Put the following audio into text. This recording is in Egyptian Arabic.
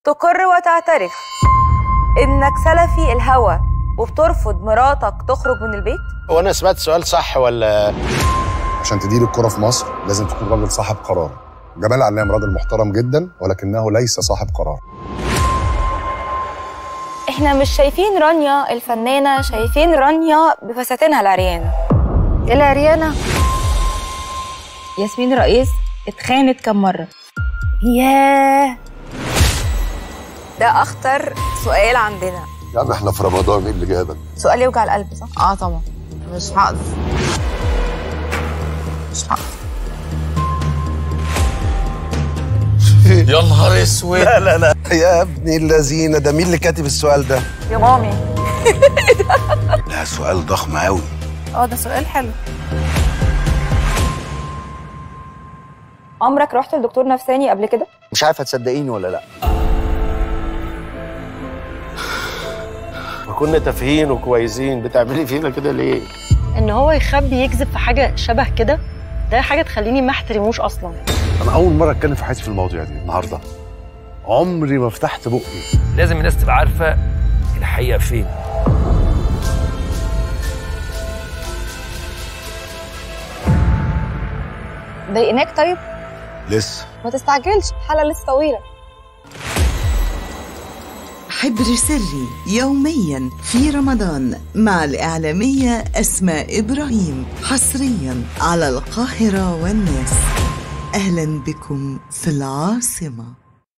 تقر وتعترف انك سلفي الهوى وبترفض مراتك تخرج من البيت هو انا سمعت السؤال صح ولا عشان تدير الكرة في مصر لازم تكون راجل صاحب قرار جمال علام راجل محترم جدا ولكنه ليس صاحب قرار احنا مش شايفين رانيا الفنانة شايفين رانيا بفساتينها العريانة ايه العريانة؟ ياسمين رئيس اتخانت كم مرة؟ ياه ده أخطر سؤال عندنا يا عم احنا في رمضان ايه اللي جابك؟ سؤال يوجع القلب صح؟ اه طبعا مش هقدر مش هقدر يا نهار اسود لا لا لا يا ابني الذين ده مين اللي كاتب السؤال ده؟ يا مامي لا سؤال ضخم قوي اه ده سؤال حلو عمرك رحت لدكتور نفساني قبل كده؟ مش عارف هتصدقيني ولا لا كنا تافهين وكويسين بتعملي فينا كده ليه ان هو يخبي يكذب في حاجه شبه كده ده حاجه تخليني ما احترموش اصلا انا اول مره اتكلم في حياتي في المواضيع دي النهارده عمري ما فتحت بقي لازم الناس تبقى عارفه الحقيقه فين ضايقناك طيب؟ لسه ما تستعجلش الحلقة لسه طويلة حبر سري يوميا في رمضان مع الإعلامية أسماء إبراهيم حصريا على القاهرة والناس أهلا بكم في العاصمة